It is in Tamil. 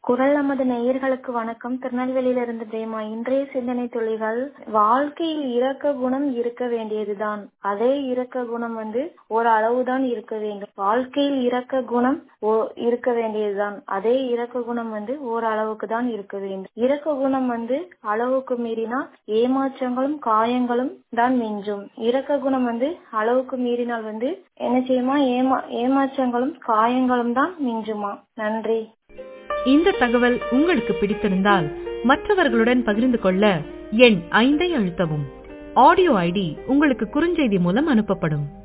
குரல் நமது நேயர்களுக்கு வணக்கம் திருநெல்வேலியிலிருந்து பிரேமா இன்றைய சிந்தனை துளிகள் வாழ்க்கையில் இரக்க குணம் இருக்க வேண்டியதுதான் அதே இரக்க குணம் வந்து ஒரு அளவுதான் இருக்க வேண்டும் வாழ்க்கையில் இரக்க குணம் ஓ- இருக்க வேண்டியதுதான் அதே இரக்க குணம் வந்து ஒரு அளவுக்கு தான் இருக்க வேண்டும் இரக்க குணம் வந்து அளவுக்கு மீறினால் ஏமாற்றங்களும் காயங்களும் தான் மிஞ்சும் இரக்க குணம் வந்து அளவுக்கு மீறினால் வந்து என்ன செய்யுமா ஏமா ஏமாற்றங்களும் காயங்களும் தான் மிஞ்சுமா நன்றி இந்த தகவல் உங்களுக்கு பிடித்திருந்தால் மற்றவர்களுடன் பகிர்ந்து கொள்ள எண் ஐந்தை அழுத்தவும் ஆடியோ ஐடி உங்களுக்கு குறுஞ்செய்தி மூலம் அனுப்பப்படும்